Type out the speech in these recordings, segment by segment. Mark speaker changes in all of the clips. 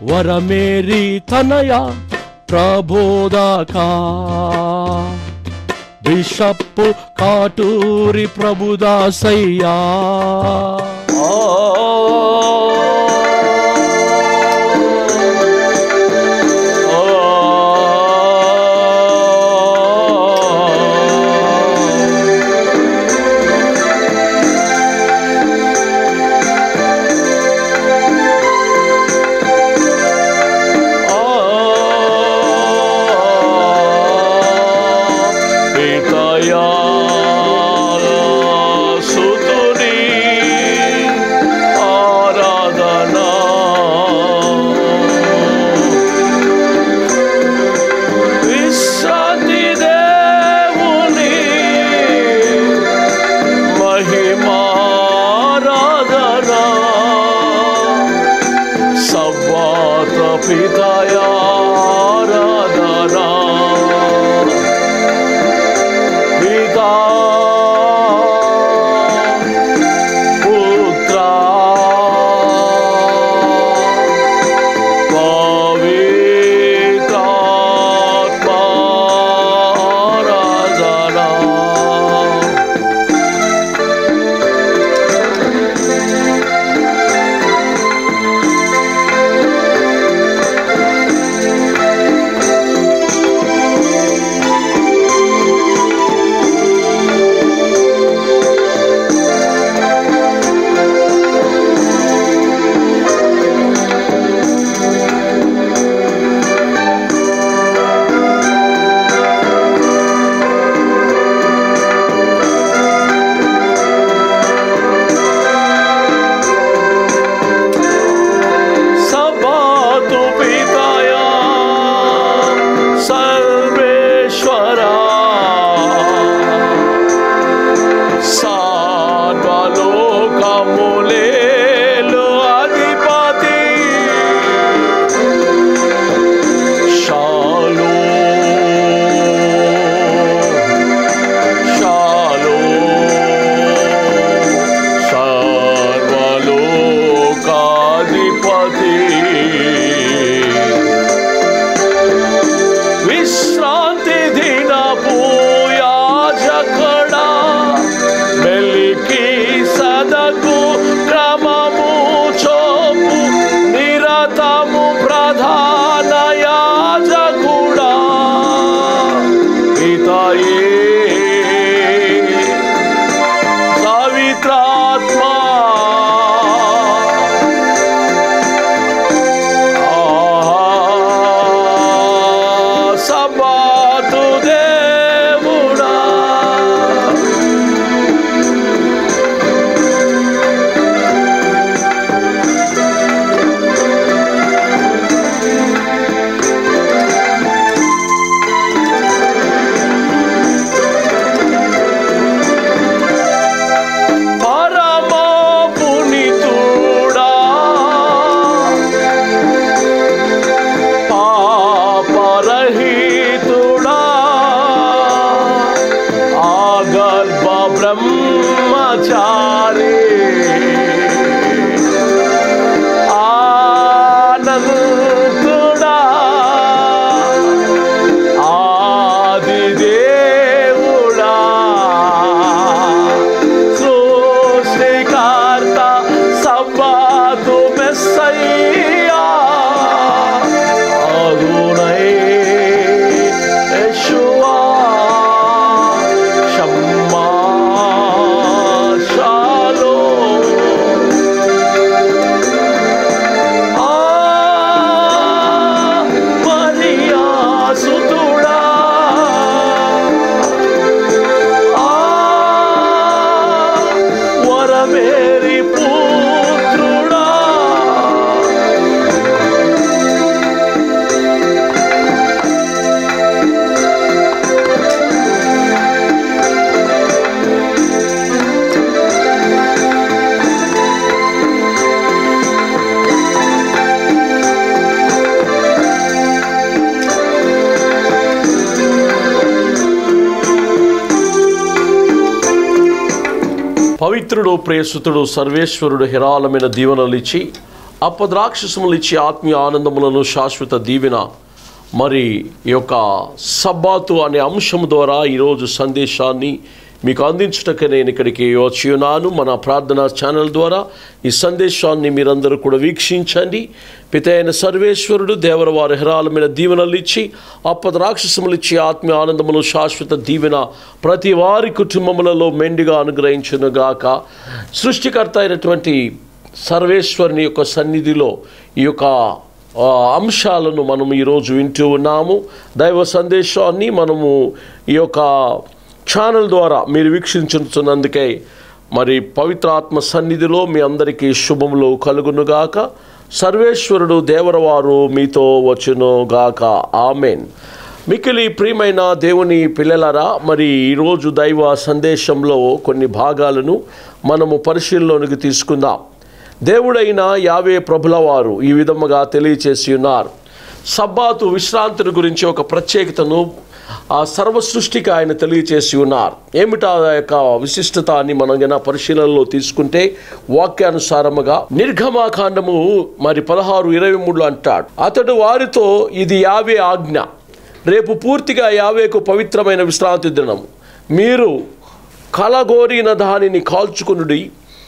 Speaker 1: వరమేరి తనయ ప్రబోధకా బిషప్పు కాటూరి ప్రభుదాసయ్యా
Speaker 2: పితయా సుతుని ఆరాధనా విశ్రాంతి దేవుని మహిమారాధనా సవ్వాత పితయా ఆరాధనా పితా పుత్ర పవిత్రాత్మ ఆరాధనా సబాతు పితయా సర్వేశ్వరా సార్వలోకములేలు అధిపతి షాలో షాలో సర్వలోకాధిపతి విశ్రాంతి దిన పూయాజకడా మెలికి సదకు క్రమము చోపు నిరతము ప్రధాన యాజకుడా పితయే పవిత్రాత్మా ఆహా, సబాతు దేవుడా పరమ పునితుడా పాపరహితుడా ఆగర్భ బ్రహ్మచారి ఆనందుడా ఆదిదేవుడా సృష్టికర్త సబ్బాతు మెస్సయ్యా అదునై యెషువా షమ్మా షాలోమ్ ఆ మరియా సుతుడా ఆ వరమేరి పుత్రుడా పవిత్రుడు ప్రేసుతుడు సర్వేశ్వరుడు హిరాలమైన దీవెనలు ఇచ్చి
Speaker 3: అపద్రాక్షసములు ఇచ్చే ఆత్మీయ ఆనందములను శాశ్వత దీవెన మరి ఈ యొక్క సబ్బాతు అనే అంశం ద్వారా ఈరోజు సందేశాన్ని మీకు అందించుటకే నేను ఇక్కడికి వచ్చి ఉన్నాను మన ప్రార్థనా ఛానల్ ద్వారా ఈ సందేశాన్ని మీరందరూ కూడా వీక్షించండి పిత అయిన సర్వేశ్వరుడు దేవర వారి హరాల మీద దీవెనలు ఇచ్చి అప్పటి రాక్షసములు ఇచ్చి ఆత్మీయ ఆనందములు శాశ్వత దీవెన ప్రతి వారి కుటుంబములలో మెండుగా అనుగ్రహించునుగాక సృష్టికర్త అయినటువంటి సర్వేశ్వరుని యొక్క సన్నిధిలో ఈ యొక్క ఆ, అంశాలను మనం ఈరోజు వింటూ ఉన్నాము దైవ సందేశాన్ని మనము ఈ యొక్క ఛానల్ ద్వారా మీరు వీక్షించుతున్నందుకే మరి పవిత్రాత్మ సన్నిధిలో మీ అందరికీ శుభములు కలుగునుగాక సర్వేశ్వరుడు దేవరవారు మీతో వచ్చునుగాక ఆమెన్ మిక్కిలి ప్రియమైన దేవుని పిల్లలారా మరి ఈరోజు దైవ సందేశంలో కొన్ని భాగాలను మనము పరిశీలనలోనికి తీసుకుందాం దేవుడైన యావే ప్రభుల వారు ఈ విధముగా తెలియచేసి ఉన్నారు సబ్బాతు విశ్రాంతిని గురించి ఒక ప్రత్యేకతను ఆ సర్వ సృష్టికి ఆయన తెలియచేసి ఉన్నారు ఏమిటా ఆ యొక్క విశిష్టత అని మనం గన పరిశీలనలో తీసుకుంటే వాక్యానుసారముగా నిర్గమాకాండము మరి పదహారు ఇరవై మూడులో అంటాడు అతడు వారితో ఇది యావే ఆజ్ఞ రేపు పూర్తిగా యావేకు పవిత్రమైన విశ్రాంతి దినం మీరు కలగోరిన దానిని కాల్చుకునుడి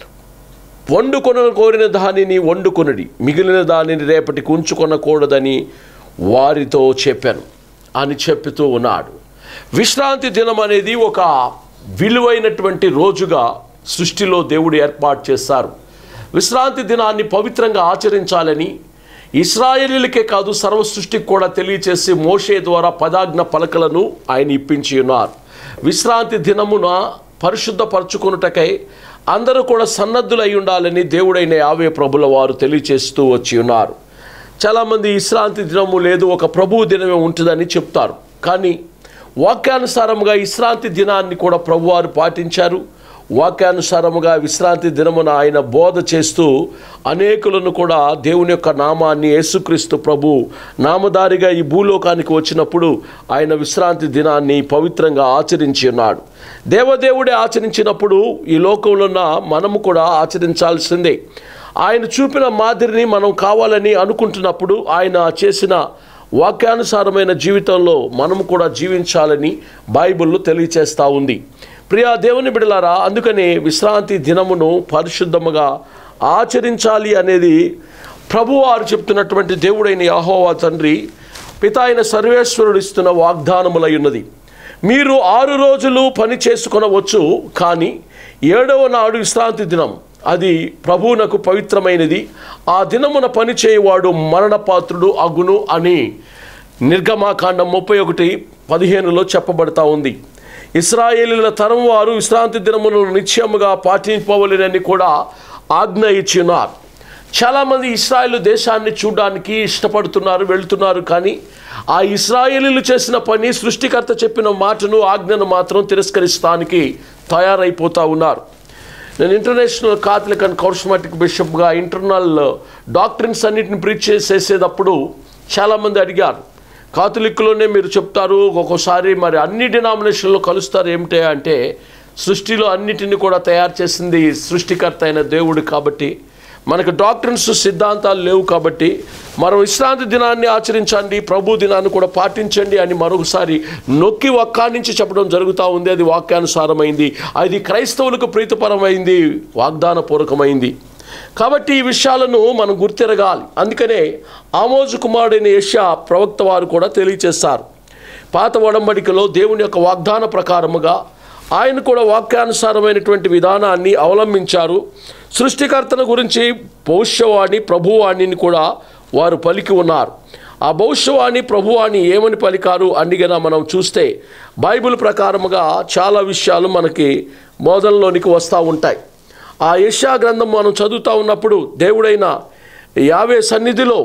Speaker 3: వండుకొన కోరిన దానిని వండుకొనుడి మిగిలిన దానిని రేపటికి ఉంచుకొనకూడదని వారితో చెప్పాను అని చెప్తూ ఉన్నాడు విశ్రాంతి దినం అనేది ఒక విలువైనటువంటి రోజుగా సృష్టిలో దేవుడు ఏర్పాటు చేశారు విశ్రాంతి దినాన్ని పవిత్రంగా ఆచరించాలని ఇస్రాయేలీలకే కాదు సర్వ సృష్టికి కూడా తెలియచేసి మోషే ద్వారా పదాజ్ఞ పలకలను ఆయన ఇప్పించి ఉన్నారు విశ్రాంతి దినమున పరిశుద్ధపరచుకొనుటకై అందరూ కూడా సన్నద్ధులై ఉండాలని దేవుడైన యావే ప్రభుల వారు తెలియచేస్తూ వచ్చి ఉన్నారు చాలామంది విశ్రాంతి దినము లేదు ఒక ప్రభువు దినమే ఉంటుందని చెప్తారు కానీ వాక్యానుసారముగా విశ్రాంతి దినాన్ని కూడా ప్రభువారు పాటించారు వాక్యానుసారముగా విశ్రాంతి దినమున ఆయన బోధ చేస్తూ అనేకులను కూడా దేవుని యొక్క నామాన్ని యేసుక్రీస్తు ప్రభు నామదారిగా ఈ భూలోకానికి వచ్చినప్పుడు ఆయన విశ్రాంతి దినాన్ని పవిత్రంగా ఆచరించి ఉన్నాడు దేవదేవుడే ఆచరించినప్పుడు ఈ లోకంలో ఉన్న మనము కూడా ఆచరించాల్సిందే ఆయన చూపిన మాదిరిని మనం కావాలని అనుకుంటున్నప్పుడు ఆయన చేసిన వాక్యానుసారమైన జీవితంలో మనము కూడా జీవించాలని బైబిల్లో తెలియచేస్తూ ఉంది ప్రియా దేవుని బిడలారా అందుకనే విశ్రాంతి దినమును పరిశుద్ధముగా ఆచరించాలి అనేది ప్రభువారు చెప్తున్నటువంటి దేవుడైన యాహోవా తండ్రి పిత అయిన సర్వేశ్వరుడు ఇస్తున్న వాగ్దానములై ఉన్నది మీరు ఆరు రోజులు పని చేసుకొనవచ్చు కానీ ఏడవ నాడు విశ్రాంతి దినం అది ప్రభువునకు పవిత్రమైనది ఆ దినమున పని చేయువాడు మరణపాత్రుడు అగును అని నిర్గమాకాండం ముప్పై ఒకటి పదిహేనులో చెప్పబడతా ఉంది ఇస్రాయేలీల తరం వారు విశ్రాంతి దినమును నిత్యముగా పాటింపవలెనని కూడా ఆజ్ఞ ఇచ్చినారు చాలామంది ఇస్రాయేల్ దేశాన్ని చూడడానికి ఇష్టపడుతున్నారు వెళ్తున్నారు కానీ ఆ ఇస్రాయేలీలు చేసిన పని సృష్టికర్త చెప్పిన మాటను ఆజ్ఞను మాత్రం తిరస్కరిస్తానికి తయారైపోతూ ఉన్నారు నేను ఇంటర్నేషనల్ కాథలిక్ అండ్ కౌస్మాటిక్ బిషప్గా ఇంటర్నల్ డాక్టరీన్స్ అన్నిటిని ప్రీచ్ చేసేటప్పుడు చాలామంది అడిగారు కాథలిక్లోనే మీరు చెప్తారు ఒక్కొక్కసారి మరి అన్ని డినామినేషన్లో కలుస్తారు ఏమిటి అంటే సృష్టిలో అన్నిటిని కూడా తయారు చేసింది సృష్టికర్త అయిన దేవుడు కాబట్టి మనకు డాక్టర్స్ సిద్ధాంతాలు లేవు కాబట్టి మనం విశ్రాంతి దినాన్ని ఆచరించండి ప్రభు దినాన్ని కూడా పాటించండి అని మరొకసారి నొక్కి ఒక్కా నుంచి చెప్పడం జరుగుతూ ఉంది అది వాక్యానుసారమైంది అది క్రైస్తవులకు ప్రీతిపరమైంది వాగ్దానపూర్వకమైంది కాబట్టి ఈ విషయాలను మనం గుర్తిరగాలి అందుకనే ఆమోజు కుమారుడైన యష్యా ప్రవక్త వారు కూడా తెలియచేస్తారు పాత ఒడంబడికలో దేవుని యొక్క వాగ్దాన ప్రకారముగా ఆయన కూడా వాక్యానుసారమైనటువంటి విధానాన్ని అవలంబించారు సృష్టికర్తను గురించి భవిష్యవాణి ప్రభువాణిని కూడా వారు పలికి ఉన్నారు ఆ భవిష్యవాణి ప్రభువాణి ఏమని పలికారు అన్నిగన మనం చూస్తే బైబిల్ ప్రకారముగా చాలా విషయాలు మనకి బోధనలోనికి వస్తూ ఉంటాయి ఆ యశా గ్రంథం మనం చదువుతూ ఉన్నప్పుడు దేవుడైన యావే సన్నిధిలో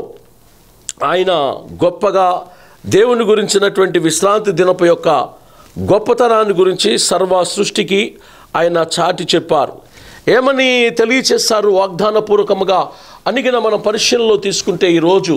Speaker 3: ఆయన గొప్పగా దేవుని గురించినటువంటి విశ్రాంతి దినపు యొక్క గొప్పతనాన్ని గురించి సర్వ సృష్టికి ఆయన చాటి చెప్పారు ఏమని తెలియచేస్తారు వాగ్దానపూర్వకముగా అనిగిన మనం పరిశీలనలో తీసుకుంటే ఈరోజు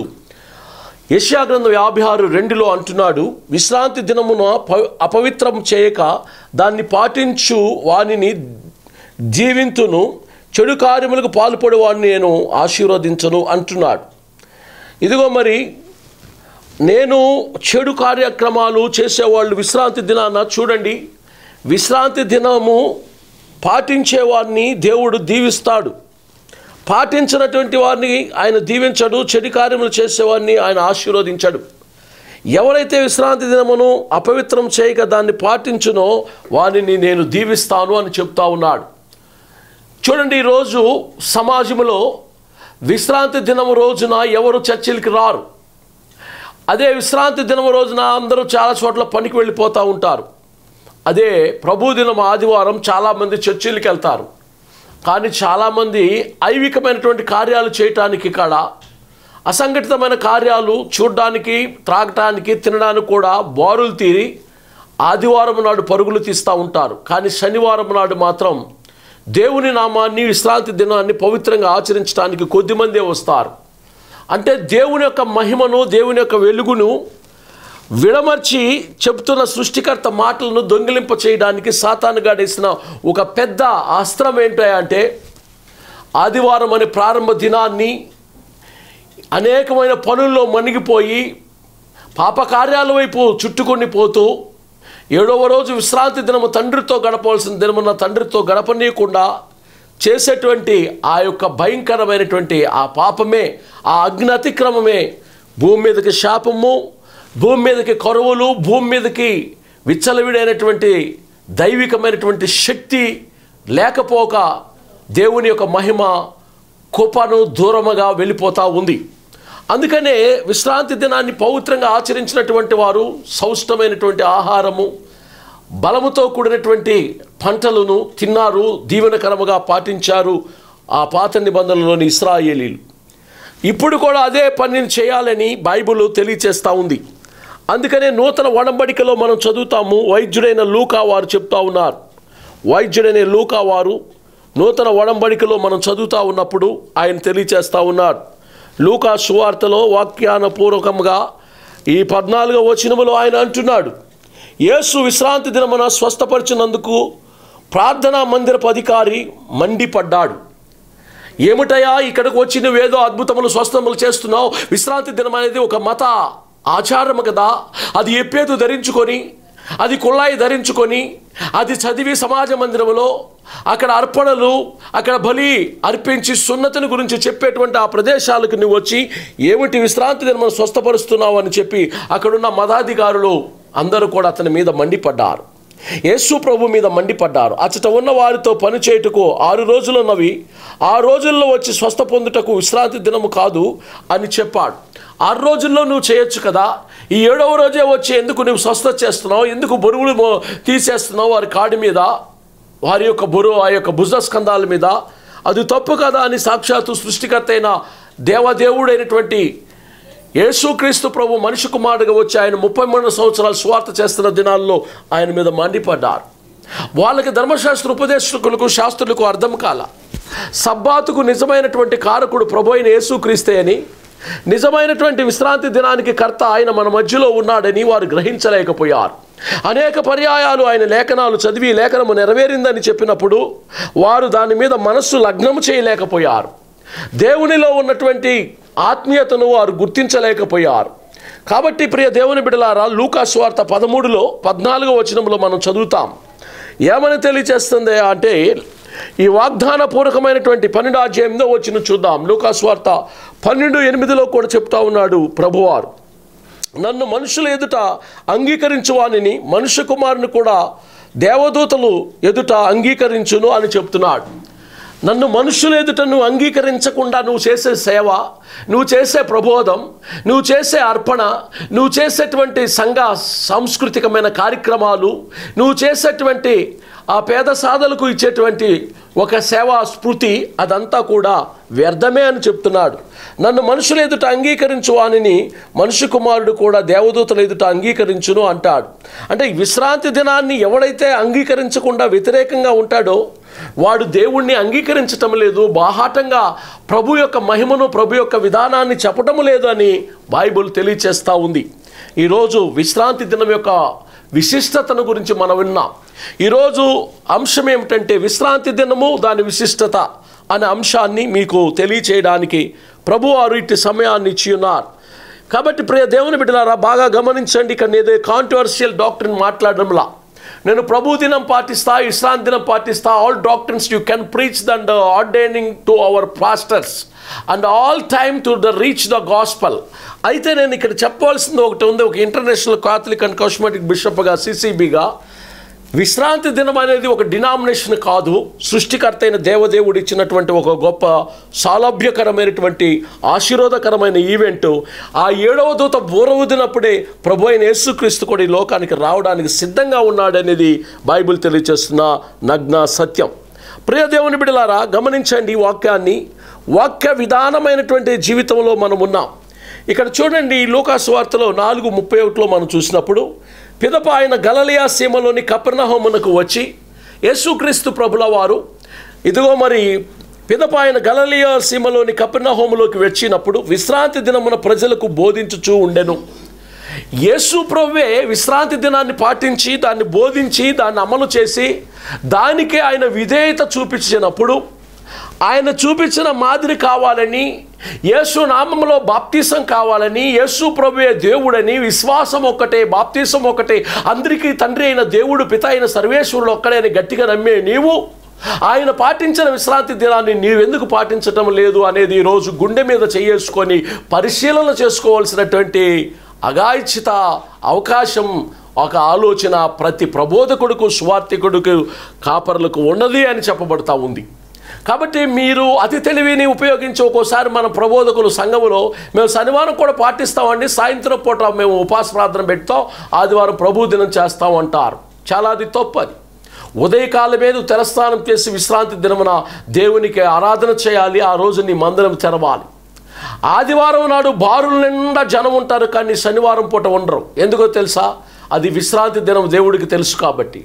Speaker 3: యెషయా గ్రంథం యాభై ఆరు రెండులో అంటున్నాడు విశ్రాంతి దినమున ప- అపవిత్రం చేయక దాన్ని పాటించు వానిని జీవింతును చెడు కార్యములకు పాల్పడే వాడిని నేను ఆశీర్వదించను అంటున్నాడు ఇదిగో మరి నేను చెడు కార్యక్రమాలు చేసేవాళ్ళు విశ్రాంతి దినాన చూడండి విశ్రాంతి దినము పాటించేవారిని దేవుడు దీవిస్తాడు పాటించినటువంటి వారిని ఆయన దీవించడు చెడు కార్యములు చేసేవారిని ఆయన ఆశీర్వదించడు ఎవరైతే విశ్రాంతి దినమును అపవిత్రం చేయక దాన్ని పాటించునో వారిని నేను దీవిస్తాను అని చెప్తా ఉన్నాడు చూడండి ఈరోజు సమాజంలో విశ్రాంతి దినము రోజున ఎవరు చర్చిలకి రారు అదే విశ్రాంతి దినము రోజున అందరూ చాలా చోట్ల పనికి వెళ్ళిపోతూ ఉంటారు అదే ప్రభు దినం ఆదివారం చాలామంది చర్చిలకి వెళ్తారు కానీ చాలామంది ఐవికమైనటువంటి కార్యాలు చేయటానికి కాడ అసంఘటితమైన కార్యాలు చూడడానికి త్రాగటానికి తినడానికి కూడా బారులు తీరి ఆదివారం నాడు పరుగులు తీస్తూ ఉంటారు కానీ శనివారం నాడు మాత్రం దేవుని నామాన్ని విశ్రాంతి దినాన్ని పవిత్రంగా ఆచరించడానికి కొద్దిమందే వస్తారు అంటే దేవుని యొక్క మహిమను దేవుని యొక్క వెలుగును విడమర్చి చెప్తున్న సృష్టికర్త మాటలను దొంగిలింప చేయడానికి సాతాను గాడేసిన ఒక పెద్ద అస్త్రం ఏంటో అంటే ఆదివారం అనే ప్రారంభ దినాన్ని అనేకమైన పనుల్లో మణిగిపోయి పాపకార్యాల వైపు చుట్టుకొని పోతూ ఏడవ రోజు విశ్రాంతి దినము తండ్రితో గడపవలసిన దినమున్న తండ్రితో గడపనీయకుండా చేసేటువంటి ఆ యొక్క భయంకరమైనటువంటి ఆ పాపమే ఆ అగ్ని అతిక్రమమే భూమి మీదకి శాపము భూమి మీదకి కరువులు భూమి మీదకి విచ్చలవిడైనటువంటి దైవికమైనటువంటి శక్తి లేకపోక దేవుని యొక్క మహిమ కృపను దూరముగా వెళ్ళిపోతూ ఉంది అందుకనే విశ్రాంతి దినాన్ని పవిత్రంగా ఆచరించినటువంటి వారు సౌష్టమైనటువంటి ఆహారము బలముతో కూడినటువంటి పంటలను తిన్నారు దీవెనకరముగా పాటించారు ఆ పాత నిబంధనలోని ఇస్రాయేలీలు ఇప్పుడు కూడా అదే పనిని చేయాలని బైబిల్ తెలియచేస్తూ ఉంది అందుకనే నూతన వడంబడికలో మనం చదువుతాము వైద్యుడైన లూకా వారు చెప్తా ఉన్నారు వైద్యుడైన లూకా వారు నూతన వడంబడికలో మనం చదువుతా ఉన్నప్పుడు ఆయన తెలియచేస్తూ ఉన్నారు లూకా సువార్తలో వాక్యానపూర్వకంగా ఈ పద్నాలుగో వచనములో ఆయన అంటున్నాడు యేసు విశ్రాంతి దినమున స్వస్థపరిచినందుకు ప్రార్థనా మందిరపు అధికారి మండిపడ్డాడు ఏమిటయా ఇక్కడికి వచ్చి నువ్వేదో అద్భుతములు స్వస్థములు చేస్తున్నావు విశ్రాంతి దినం అనేది ఒక మత ఆచారము కదా అది ఎప్పేదు ధరించుకొని అది కుళ్ళాయి ధరించుకొని అది చదివి సమాజ మందిరంలో అక్కడ అర్పణలు అక్కడ బలి అర్పించి సున్నతిని గురించి చెప్పేటువంటి ఆ ప్రదేశాలకు నువ్వు వచ్చి ఏమిటి విశ్రాంతి దినం స్వస్థపరుస్తున్నావు అని చెప్పి అక్కడున్న మతాధికారులు అందరూ కూడా అతని మీద మండిపడ్డారు యేసు ప్రభు మీద మండిపడ్డారు అచ్చట ఉన్న వారితో పని చేయుటకు ఆరు రోజులున్నవి ఆ రోజుల్లో వచ్చి స్వస్థ పొందుటకు విశ్రాంతి దినము కాదు అని చెప్పాడు ఆరు రోజుల్లో నువ్వు చేయొచ్చు కదా ఈ ఏడవ రోజే వచ్చి ఎందుకు నువ్వు స్వస్థ చేస్తున్నావు ఎందుకు బరువులు మో- తీసేస్తున్నావు వారి కాడి మీద వారి యొక్క బరువు ఆ యొక్క భుజ స్కంధాల మీద అది తప్పు కదా అని సాక్షాత్తు సృష్టికర్త అయిన దేవదేవుడైనటువంటి యేసుక్రీస్తు ప్రభు మనిషి కుమారుడుగా వచ్చి ఆయన ముప్పై మూడు సంవత్సరాలు స్వార్థ చేస్తున్న దినాల్లో ఆయన మీద మండిపడ్డారు వాళ్ళకి ధర్మశాస్త్ర ఉపదేశకులకు శాస్త్రులకు అర్థం కాల సబ్బాతుకు నిజమైనటువంటి కారకుడు ప్రభు అయిన యేసుక్రీస్తే అని నిజమైనటువంటి విశ్రాంతి దినానికి కర్త ఆయన మన మధ్యలో ఉన్నాడని వారు గ్రహించలేకపోయారు అనేక పర్యాయాలు ఆయన లేఖనాలు చదివి లేఖనము నెరవేరిందని చెప్పినప్పుడు వారు దాని మీద మనస్సు లగ్నము చేయలేకపోయారు దేవునిలో ఉన్నటువంటి ఆత్మీయతను వారు గుర్తించలేకపోయారు కాబట్టి ప్రియ దేవుని బిడలారా లూకా స్వార్త పదమూడులో పద్నాలుగో వచనంలో మనం చదువుతాం ఏమని తెలియచేస్తుంది అంటే ఈ వాగ్దాన పూర్వకమైనటువంటి పన్నెండు అధ్యాయంలో వచ్చిన చూద్దాం లూకా స్వార్త పన్నెండు ఎనిమిదిలో కూడా చెప్తా ఉన్నాడు ప్రభువారు నన్ను మనుషుల ఎదుట అంగీకరించువానిని మనుష్య కుమారుని కూడా దేవదూతలు ఎదుట అంగీకరించును అని చెప్తున్నాడు నన్ను మనుషుల ఎదుట నువ్వు అంగీకరించకుండా నువ్వు చేసే సేవ నువ్వు చేసే ప్రబోధం నువ్వు చేసే అర్పణ నువ్వు చేసేటువంటి సంఘ సాంస్కృతికమైన కార్యక్రమాలు నువ్వు చేసేటువంటి ఆ పేద సాధలకు ఇచ్చేటువంటి ఒక సేవా స్ఫృతి అదంతా కూడా వ్యర్థమే అని చెప్తున్నాడు నన్ను మనుషుల ఎదుట అంగీకరించు వానిని మనుష్య కుమారుడు కూడా దేవదూతల ఎదుట అంగీకరించును అంటాడు అంటే ఈ విశ్రాంతి దినాన్ని ఎవడైతే అంగీకరించకుండా వ్యతిరేకంగా ఉంటాడో వాడు దేవుణ్ణి అంగీకరించటం లేదు బాహాటంగా ప్రభు యొక్క మహిమను ప్రభు యొక్క విధానాన్ని చెప్పటం లేదు అని బైబుల్ తెలియచేస్తూ ఉంది ఈరోజు విశ్రాంతి దినం యొక్క విశిష్టతను గురించి మనం విన్నాం ఈరోజు అంశం ఏమిటంటే విశ్రాంతి దినము దాని విశిష్టత అనే అంశాన్ని మీకు తెలియచేయడానికి ప్రభు వారు ఇట్టి సమయాన్ని ఇచ్చి ఉన్నారు కాబట్టి ప్రియ దేవుని బిడ్డలారా బాగా గమనించండి ఇక్కడ ఏదో కాంట్రవర్షియల్ డాక్టర్ని మాట్లాడడంలా నేను ప్రభు దినం పాటిస్తా విశ్రాంతి దినం పాటిస్తా all doctors you can preach దండ్ ordaining to our pastors and all time to the reach the gospel అయితే నేను ఇక్కడ చెప్పవలసింది ఒకటి ఉంది ఒక ఇంటర్నేషనల్ కాథలిక్ అండ్ కాస్మెటిక్ బిషప్గా సిసిబిగా విశ్రాంతి దినం అనేది ఒక డినామినేషన్ కాదు సృష్టికర్త అయిన దేవదేవుడు ఇచ్చినటువంటి ఒక గొప్ప సౌలభ్యకరమైనటువంటి ఆశీర్వాదకరమైన ఈవెంట్ ఆ ఏడవ దూత బూరవుదినప్పుడే ప్రభు అయిన యేసుక్రీస్తు కూడా ఈ లోకానికి రావడానికి సిద్ధంగా ఉన్నాడనేది బైబిల్ తెలియచేస్తున్న నగ్న సత్యం ప్రియ దేవుని బిడలారా గమనించండి ఈ వాక్యాన్ని వాక్య విధానమైనటువంటి జీవితంలో మనం ఉన్నాం ఇక్కడ చూడండి ఈ లూకాసు వార్తలో నాలుగు ముప్పై ఒకటిలో మనం చూసినప్పుడు పిదప ఆయన గలలియా సీమలోని కపెర్నహోమునకు వచ్చి యేసుక్రీస్తు ప్రభుల వారు ఇదిగో మరి పిదప ఆయన గలలియా సీమలోని కపెర్నహోములోకి వచ్చినప్పుడు విశ్రాంతి దినమున ప్రజలకు బోధించుచూ ఉండెను యేసు ప్రభువే విశ్రాంతి దినాన్ని పాటించి దాన్ని బోధించి దాన్ని అమలు చేసి దానికే ఆయన విధేయత చూపించినప్పుడు ఆయన చూపించిన మాదిరి కావాలని యేసు నామంలో బాప్తీసం కావాలని యేసు ప్రభువే దేవుడని విశ్వాసం ఒక్కటే బాప్తీసం ఒకటే అందరికీ తండ్రి అయిన దేవుడు పిత అయిన సర్వేశ్వరుడు ఒక్కడే అని గట్టిగా నమ్మే నీవు ఆయన పాటించిన విశ్రాంతి దినాన్ని నీవెందుకు పాటించటం లేదు అనేది ఈరోజు గుండె మీద చేసుకొని పరిశీలన చేసుకోవాల్సినటువంటి అగాయిచిత అవకాశం ఒక ఆలోచన ప్రతి ప్రబోధకుడుకు స్వార్థికుడుకు కాపరులకు ఉన్నది అని చెప్పబడతా ఉంది కాబట్టి మీరు అతి తెలివిని ఉపయోగించి ఒక్కోసారి మన ప్రబోధకులు సంఘములో మేము శనివారం కూడా పాటిస్తామండి సాయంత్రం పూట మేము ఉపాస ప్రార్థన పెడతాం ఆదివారం ప్రభు దినం చేస్తాం అంటారు చాలా అది తప్పు అది ఉదయకాలం మీద తెరస్నానం చేసి విశ్రాంతి దినమున దేవునికి ఆరాధన చేయాలి ఆ రోజు నీ మందిరం తెరవాలి ఆదివారం నాడు బారుల నిండా జనం ఉంటారు కానీ శనివారం పూట ఉండరు ఎందుకో తెలుసా అది విశ్రాంతి దినం దేవుడికి తెలుసు కాబట్టి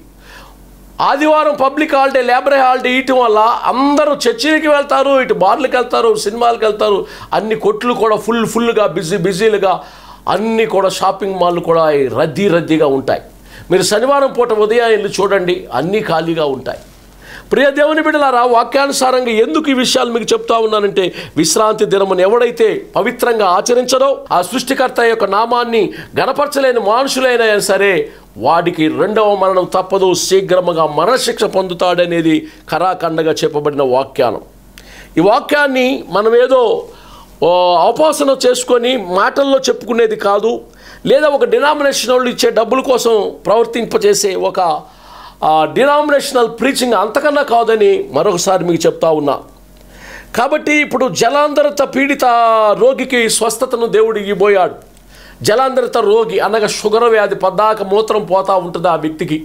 Speaker 3: ఆదివారం పబ్లిక్ హాలిడే లేబర్ హాలిడే ఇయటం వల్ల అందరూ చర్చిలకి వెళ్తారు ఇటు బార్లకు వెళ్తారు సినిమాలకు వెళ్తారు అన్ని కొట్లు కూడా ఫుల్ ఫుల్గా బిజీ బిజీలుగా అన్నీ కూడా షాపింగ్ మాల్లు కూడా రద్దీ రద్దీగా ఉంటాయి మీరు శనివారం పూట ఉదయం వెళ్ళి చూడండి అన్నీ ఖాళీగా ఉంటాయి ప్రియ దేవుని బిడ్డలారా వాక్యానుసారంగా ఎందుకు ఈ విషయాలు మీకు చెప్తా ఉన్నానంటే విశ్రాంతి దినమును ఎవడైతే పవిత్రంగా ఆచరించడో ఆ సృష్టికర్త యొక్క నామాన్ని గణపరచలేని మనుషులైనా సరే వాడికి రెండవ మరణం తప్పదు శీఘ్రముగా మరణశిక్ష పొందుతాడనేది ఖరాఖండగా చెప్పబడిన వాక్యానం ఈ వాక్యాన్ని మనం ఏదో ఓ, అవపోసన చేసుకొని మాటల్లో చెప్పుకునేది కాదు లేదా ఒక డినామినేషన్ వాళ్ళు ఇచ్చే డబ్బుల కోసం ప్రవర్తింపచేసే ఒక డినామినేషనల్ ప్రీచింగ్ అంతకన్నా కాదని మరొకసారి మీకు చెప్తా ఉన్నా కాబట్టి ఇప్పుడు జలాంధరత పీడిత రోగికి స్వస్థతను దేవుడు ఇవ్వబోయాడు జలాంధరత రోగి అనగా షుగర్ వ్యాధి పద్దాక మూత్రం పోతా ఉంటుంది ఆ వ్యక్తికి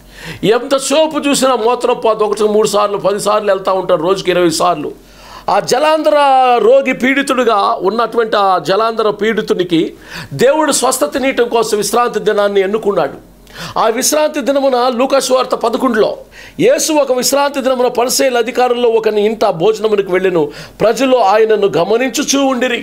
Speaker 3: ఎంత సోపు చూసినా మూత్రం పోత ఒకటి మూడు సార్లు పది సార్లు వెళ్తూ ఉంటాడు రోజుకి ఇరవై సార్లు ఆ జలాంధ్ర రోగి పీడితుడిగా ఉన్నటువంటి ఆ జలాంధ్ర పీడితునికి దేవుడు స్వస్థత నీయటం కోసం విశ్రాంతి దినాన్ని ఎన్నుకున్నాడు ఆ విశ్రాంతి దినమున లూకాసు వార్త పదకొండులో యేసు ఒక విశ్రాంతి దినమున పరిశీల అధికారుల్లో ఒకని ఇంట భోజనమునికి వెళ్ళెను ప్రజలు ఆయనను గమనించుచూ ఉండిరి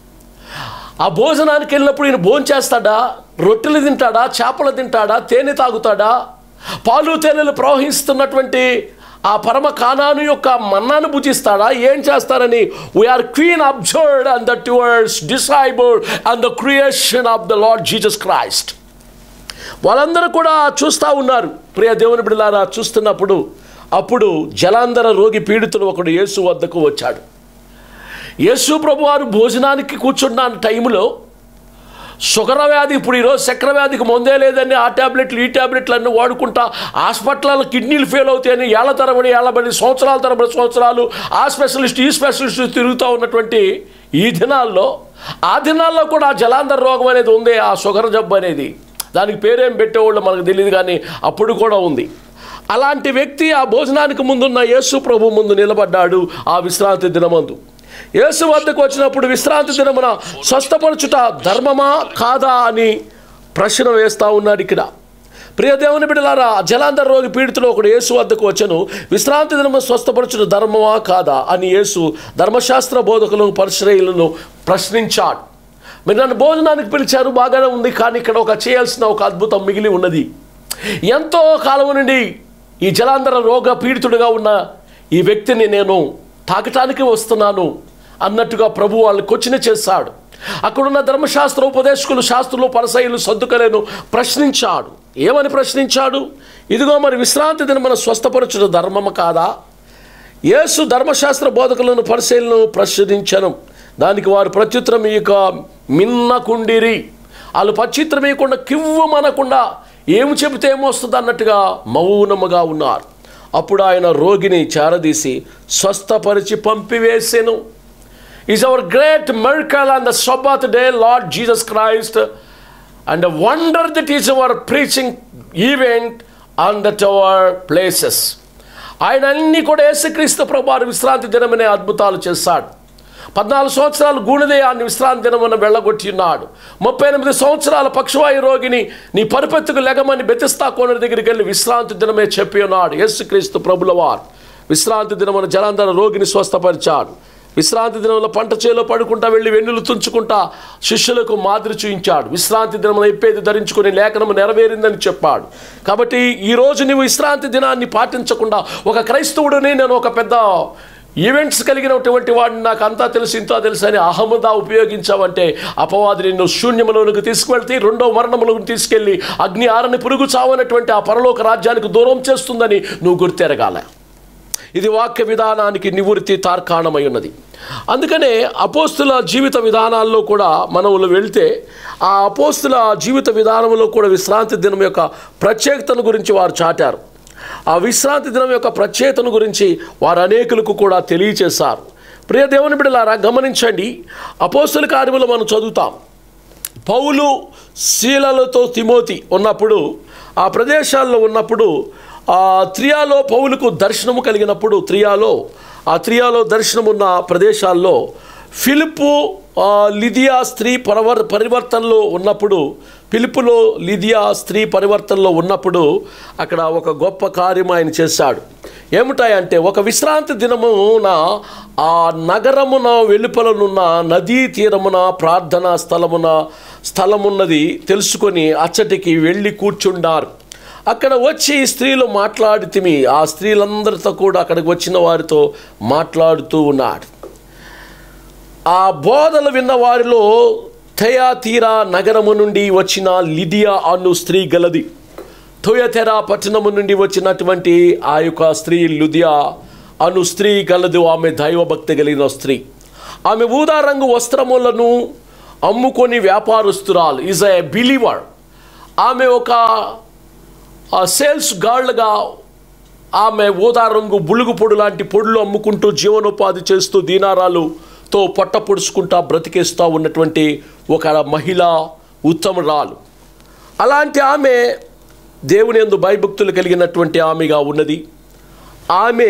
Speaker 3: ఆ భోజనానికి వెళ్ళినప్పుడు ఈయన భోజనం చేస్తాడా రొట్టెలు తింటాడా చేపలు తింటాడా తేనె తాగుతాడా పాలు తేనెలు ప్రవహిస్తున్నటువంటి ఆ పరమ కానాను యొక్క మన్నాను భుజిస్తాడా ఏం చేస్తారని we are queen observed and the towards disabled and the creation of the lord Jesus Christ వాళ్ళందరూ కూడా చూస్తూ ఉన్నారు ప్రియ దేవుని బిడ్డలారా చూస్తున్నప్పుడు అప్పుడు జలాంధర రోగి పీడితుడు ఒకడు యేసు వద్దకు వచ్చాడు యేసు ప్రభు వారు భోజనానికి కూర్చున్న టైంలో షుగర్ వ్యాధి ఇప్పుడు ఈరోజు చక్కెర వ్యాధికి మందే లేదని ఆ ట్యాబ్లెట్లు ఈ ట్యాబ్లెట్లు అన్నీ వాడుకుంటా హాస్పిటల్లో కిడ్నీలు ఫెయిల్ అవుతాయని ఏళ్ల తరబడి ఏళ్ళబడి సంవత్సరాల తరబడి సంవత్సరాలు ఆ స్పెషలిస్ట్ ఈ స్పెషలిస్ట్ తిరుగుతూ ఉన్నటువంటి ఈ దినాల్లో ఆ దినాల్లో కూడా ఆ జలాంధర రోగం అనేది ఉంది ఆ షుగర్ జబ్బు అనేది దానికి పేరేం పెట్టేవాళ్ళు మనకు తెలియదు కానీ అప్పుడు కూడా ఉంది అలాంటి వ్యక్తి ఆ భోజనానికి ముందున్న యేసు ప్రభు ముందు నిలబడ్డాడు ఆ విశ్రాంతి దినమందు యేసు వద్దకు వచ్చినప్పుడు విశ్రాంతి దినమున స్వస్థపరచుట ధర్మమా కాదా అని ప్రశ్న వేస్తా ఉన్నాడు ఇక్కడ ప్రియ దేవుని బిడ్డలారా జలాంధర రోగి పీడితులు ఒకడు యేసు వద్దకు వచ్చను విశ్రాంతి దినము స్వస్థపరచుట ధర్మమా కాదా అని యేసు ధర్మశాస్త్ర బోధకులను పరిశ్రయులను ప్రశ్నించాడు మీరు నన్ను భోజనానికి పిలిచారు బాగానే ఉంది కానీ ఇక్కడ ఒక చేయాల్సిన ఒక అద్భుతం మిగిలి ఉన్నది ఎంతో కాలం నుండి ఈ జలాంధర రోగ పీడితుడిగా ఉన్న ఈ వ్యక్తిని నేను తాకటానికి వస్తున్నాను అన్నట్టుగా ప్రభు వాళ్ళని కొచ్చిన చేశాడు అక్కడున్న ధర్మశాస్త్ర ఉపదేశకులు శాస్త్రులు పరసయులు సర్దుకలేను ప్రశ్నించాడు ఏమని ప్రశ్నించాడు ఇదిగో మరి విశ్రాంతి దిన మన స్వస్థపరచుడు ధర్మము కాదా యేసు ధర్మశాస్త్ర బోధకులను పరిశీలన ప్రశ్నించను దానికి వారు ప్రత్యుత్తరం ఇక మిన్నకుండిరి వాళ్ళు ప్రత్యుత్తరం ఇవ్వకుండా కివ్వమనకుండా ఏమి చెబితే ఏమొస్తుంది అన్నట్టుగా మౌనముగా ఉన్నారు అప్పుడు ఆయన రోగిని చేరదీసి స్వస్థపరిచి పంపివేసెను is our great miracle on the Sabbath day, Lord Jesus Christ, and a wonder that is our preaching event on that our places. ఆయన అన్ని కూడా యేసుక్రీస్తు ప్రభు విశ్రాంతి దినమనే అద్భుతాలు చేశాడు పద్నాలుగు సంవత్సరాలు గూణిదయాన్ని విశ్రాంతి దినమున వెళ్ళగొట్టి ఉన్నాడు ముప్పై ఎనిమిది సంవత్సరాల పక్షవాయు రోగిని నీ పరిపెత్తుకు లెగమని బెతిస్తా కోనర్ దగ్గరికి వెళ్ళి విశ్రాంతి దినమే చెప్పి ఉన్నాడు యేసుక్రీస్తు ప్రభుల వారు విశ్రాంతి దినమున జలాంధర రోగిని స్వస్థపరిచాడు విశ్రాంతి దినంలో పంట చేలో పడుకుంటా వెళ్ళి వెన్నులు తుంచుకుంటా శిష్యులకు మాదిరి చూయించాడు విశ్రాంతి దినమున ఇప్పేది ధరించుకుని లేఖనము నెరవేరిందని చెప్పాడు కాబట్టి ఈ రోజు నీవు విశ్రాంతి దినాన్ని పాటించకుండా ఒక క్రైస్తవుడిని నేను ఒక పెద్ద ఈవెంట్స్ కలిగినటువంటి వాడిని నాకు అంతా తెలుసు ఇంత తెలుసు అని అహమదా ఉపయోగించావంటే అపవాది నిన్ను శూన్యములోనికి తీసుకువెళ్తే రెండో మరణములకు తీసుకెళ్ళి అగ్ని ఆరని పురుగు చావనటువంటి ఆ పరలోక రాజ్యానికి దూరం చేస్తుందని నువ్వు గుర్తెరగాల ఇది వాక్య విధానానికి నివృత్తి తార్కాణమై ఉన్నది అందుకనే అపోస్తుల జీవిత విధానాల్లో కూడా మనములు వెళ్తే ఆ అపోస్తుల జీవిత విధానంలో కూడా విశ్రాంతి దినం యొక్క ప్రత్యేకతను గురించి వారు చాటారు ఆ విశ్రాంతి దినం యొక్క ప్రత్యేకతను గురించి వారు అనేకులకు కూడా తెలియచేశారు ప్రియ దేవుని బిడ్డలారా గమనించండి అపోస్తుల కార్యములు మనం చదువుతాం పౌలు శీలలతో తిమోతి ఉన్నప్పుడు ఆ ప్రదేశాల్లో ఉన్నప్పుడు ఆ త్రియాలో పౌలుకు దర్శనము కలిగినప్పుడు త్రియాలో ఆ త్రియాలో దర్శనం ఉన్న ప్రదేశాల్లో ఫిలిప్పు ఆ, లిదియా స్త్రీ పరివర్ పరివర్తనలో ఉన్నప్పుడు పిలుపులో లిదియా స్త్రీ పరివర్తనలో ఉన్నప్పుడు అక్కడ ఒక గొప్ప కార్యం ఆయన చేశాడు ఏమిటాయంటే ఒక విశ్రాంతి దినమున ఆ నగరమున వెలుపలనున్న నదీ తీరమున ప్రార్థనా స్థలమున స్థలమున్నది తెలుసుకొని అచ్చటికి వెళ్ళి కూర్చుండారు అక్కడ వచ్చి స్త్రీలు మాట్లాడితిమి ఆ స్త్రీలందరితో కూడా అక్కడికి వచ్చిన వారితో మాట్లాడుతూ ఉన్నాడు ఆ బోధలు విన్న వారిలో థయాతీరా నగరము నుండి వచ్చిన లిడియా అను స్త్రీ గలది థోయతెరా పట్టణము నుండి వచ్చినటువంటి ఆ యొక్క స్త్రీ లుదియా అను స్త్రీ గలదు ఆమె దైవభక్తి కలిగిన స్త్రీ ఆమె ఊదా రంగు వస్త్రములను అమ్ముకొని వ్యాపారస్తురాలు ఈజ్ ఎ బిలీవర్ ఆమె ఒక ఆ సేల్స్ గార్డ్గా ఆమె ఊదా రంగు బులుగు పొడు లాంటి పొడులు అమ్ముకుంటూ జీవనోపాధి చేస్తూ దీనారాలుతో పొట్ట పొడుచుకుంటా బ్రతికేస్తూ ఉన్నటువంటి ఒక మహిళ ఉత్తమరాలు అలాంటి ఆమె దేవుని యందు భయభక్తులు కలిగినటువంటి ఆమెగా ఉన్నది ఆమె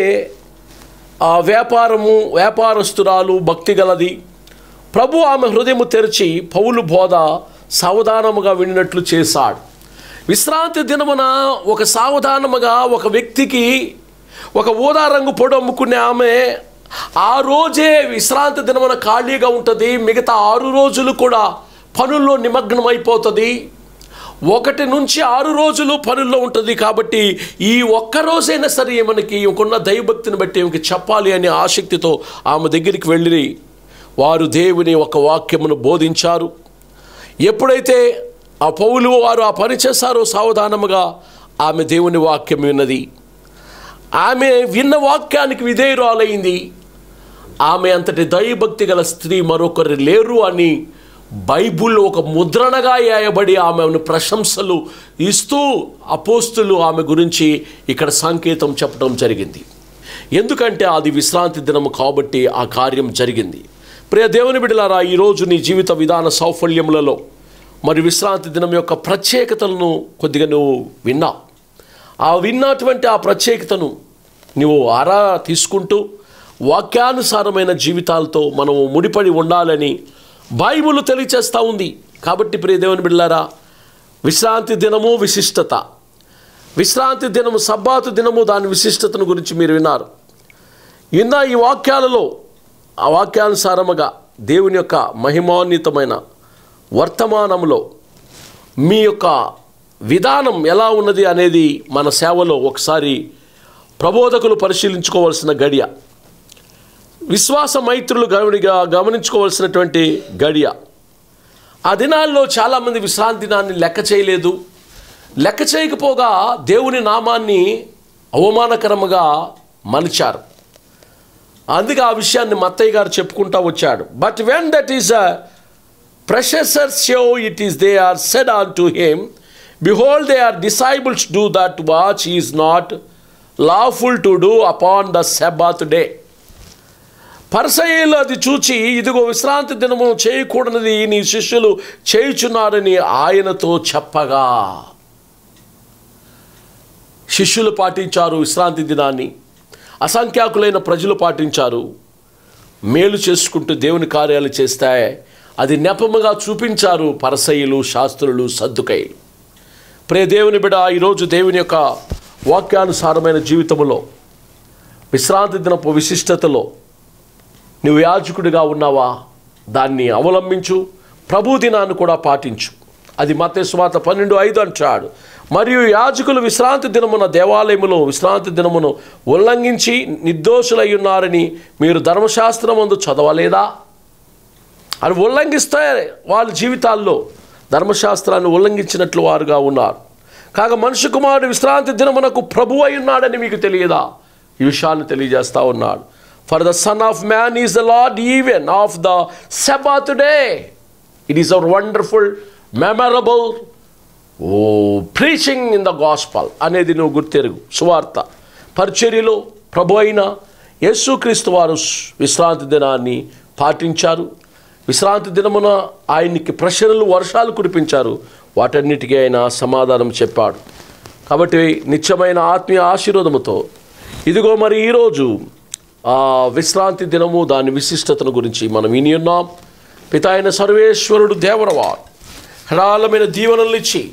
Speaker 3: ఆ వ్యాపారము వ్యాపారస్తురాలు భక్తి గలది ప్రభు ఆమె హృదయము తెరిచి పౌలు బోధ సావధానముగా విన్నట్లు చేశాడు విశ్రాంతి దినమున ఒక సావధానముగా ఒక వ్యక్తికి ఒక ఊదా రంగు పొడి అమ్ముకునే ఆమె ఆ రోజే విశ్రాంతి దినమున ఖాళీగా ఉంటుంది మిగతా ఆరు రోజులు కూడా పనుల్లో నిమగ్నం అయిపోతుంది ఒకటి నుంచి ఆరు రోజులు పనుల్లో ఉంటుంది కాబట్టి ఈ ఒక్క రోజైనా సరే మనకి ఇంకున్న దైవభక్తిని బట్టి ఈమెకి చెప్పాలి అనే ఆసక్తితో ఆమె దగ్గరికి వెళ్ళి వారు దేవుని ఒక వాక్యమును బోధించారు ఎప్పుడైతే ఆ పౌలు వారు ఆ పని చేశారో సావధానముగా ఆమె దేవుని వాక్యం విన్నది ఆమె విన్న వాక్యానికి విధేయురాలైంది ఆమె అంతటి దైవభక్తి గల స్త్రీ మరొకరు లేరు అని బైబుల్ ఒక ముద్రణగా వేయబడి ఆమెను ప్రశంసలు ఇస్తూ అపోస్తులు ఆమె గురించి ఇక్కడ సంకేతం చెప్పడం జరిగింది ఎందుకంటే అది విశ్రాంతి దినము కాబట్టి ఆ కార్యం జరిగింది ప్రియ దేవుని బిడ్డలారా ఈరోజు నీ జీవిత విధాన సౌఫల్యములలో మరి విశ్రాంతి దినం యొక్క ప్రత్యేకతలను కొద్దిగా నువ్వు విన్నావు ఆ విన్నటువంటి ఆ ప్రత్యేకతను నువ్వు ఆరా తీసుకుంటూ వాక్యానుసారమైన జీవితాలతో మనము ముడిపడి ఉండాలని బైబుల్ తెలియచేస్తూ ఉంది కాబట్టి ప్రియ దేవుని బిడ్డలారా విశ్రాంతి దినము విశిష్టత విశ్రాంతి దినము సబ్బాతు దినము దాని విశిష్టతను గురించి మీరు విన్నారు విన్న ఈ వాక్యాలలో ఆ వాక్యానుసారముగా దేవుని యొక్క మహిమాన్వితమైన వర్తమానంలో మీ యొక్క విధానం ఎలా ఉన్నది అనేది మన సేవలో ఒకసారి ప్రబోధకులు పరిశీలించుకోవాల్సిన గడియ విశ్వాస మైత్రులు గమనిగా గమనించుకోవాల్సినటువంటి గడియ ఆ దినాల్లో చాలామంది విశ్రాంతి దినాన్ని లెక్క చేయలేదు లెక్క చేయకపోగా దేవుని నామాన్ని అవమానకరముగా మలిచారు అందుకే ఆ విషయాన్ని మత్తయ్య గారు చెప్పుకుంటా వచ్చాడు but when that is a Pharisees saw it is they are said on to him behold they are disciples do that which is not lawful to do upon the sabbath day పరసయ్యలు అది చూచి ఇదిగో విశ్రాంతి దినము చేయకూడనిది నీ శిష్యులు చేయుచున్నారని ఆయనతో చెప్పగా శిష్యులు పాటించారు విశ్రాంతి దినాన్ని అసంఖ్యాకులైన ప్రజలు పాటించారు మేలు చేసుకుంటూ దేవుని కార్యాలు చేస్తే అది నెపముగా చూపించారు పరసయ్యులు శాస్త్రులు సద్దుకైలు ప్రే దేవుని బిడ ఈరోజు దేవుని యొక్క వాక్యానుసారమైన జీవితంలో విశ్రాంతి దినపు విశిష్టతలో నువ్వు యాజకుడిగా ఉన్నావా దాన్ని అవలంబించు ప్రభు దినాన్ని కూడా పాటించు అది మత స్వాత పన్నెండు ఐదు అంటాడు మరియు యాజకులు విశ్రాంతి దినమున దేవాలయములో విశ్రాంతి దినమును ఉల్లంఘించి నిర్దోషులై ఉన్నారని మీరు ధర్మశాస్త్రమందు చదవలేదా అని ఉల్లంఘిస్తే వాళ్ళ జీవితాల్లో ధర్మశాస్త్రాన్ని ఉల్లంఘించినట్లు వారుగా ఉన్నారు కాగా మనుషు కుమారుడు విశ్రాంతి దినమునకు ప్రభు అయి ఉన్నాడని మీకు తెలియదా ఈ విషయాన్ని తెలియజేస్తా ఉన్నాడు for the son of man is the lord even of the sabbath day it is our wonderful memorable oh preaching in the gospel అనేది నువ్వు గుర్తెరుగు సువార్త పరిచర్యలో ప్రభు అయిన యేసుక్రీస్తు వారు విశ్రాంతి దినాన్ని పాటించారు విశ్రాంతి దినమున ఆయనకి ప్రశ్నలు వర్షాలు కురిపించారు వాటన్నిటికీ ఆయన సమాధానం చెప్పాడు కాబట్టి నిత్యమైన ఆత్మీయ ఆశీర్వాదముతో ఇదిగో మరి ఈరోజు ఆ విశ్రాంతి దినము దాని విశిష్టతను గురించి మనం విని ఉన్నాం పిత అయిన సర్వేశ్వరుడు దేవరవాడు హడాలమైన దీవెనలు ఇచ్చి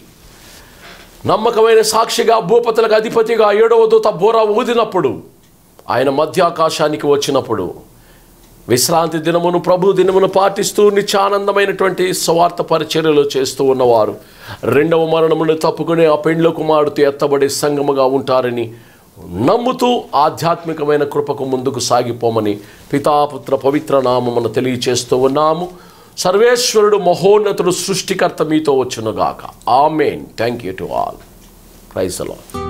Speaker 3: నమ్మకమైన సాక్షిగా భూపతులకు అధిపతిగా ఏడవ దూత బోరా ఊదినప్పుడు ఆయన మధ్యాకాశానికి వచ్చినప్పుడు విశ్రాంతి దినమును ప్రభు దినమును పాటిస్తూ నిత్యానందమైనటువంటి స్వార్థ పరిచర్యలు చేస్తూ ఉన్నవారు రెండవ మరణమును తప్పుకుని ఆ పెండ్ల కుమారుతో ఎత్తబడే సంగముగా ఉంటారని నమ్ముతూ ఆధ్యాత్మికమైన కృపకు ముందుకు సాగిపోమని పితాపుత్ర పవిత్ర నామమును తెలియచేస్తూ ఉన్నాము సర్వేశ్వరుడు మహోన్నతుడు సృష్టికర్త మీతో వచ్చునుగాక amen thank you to all praise allot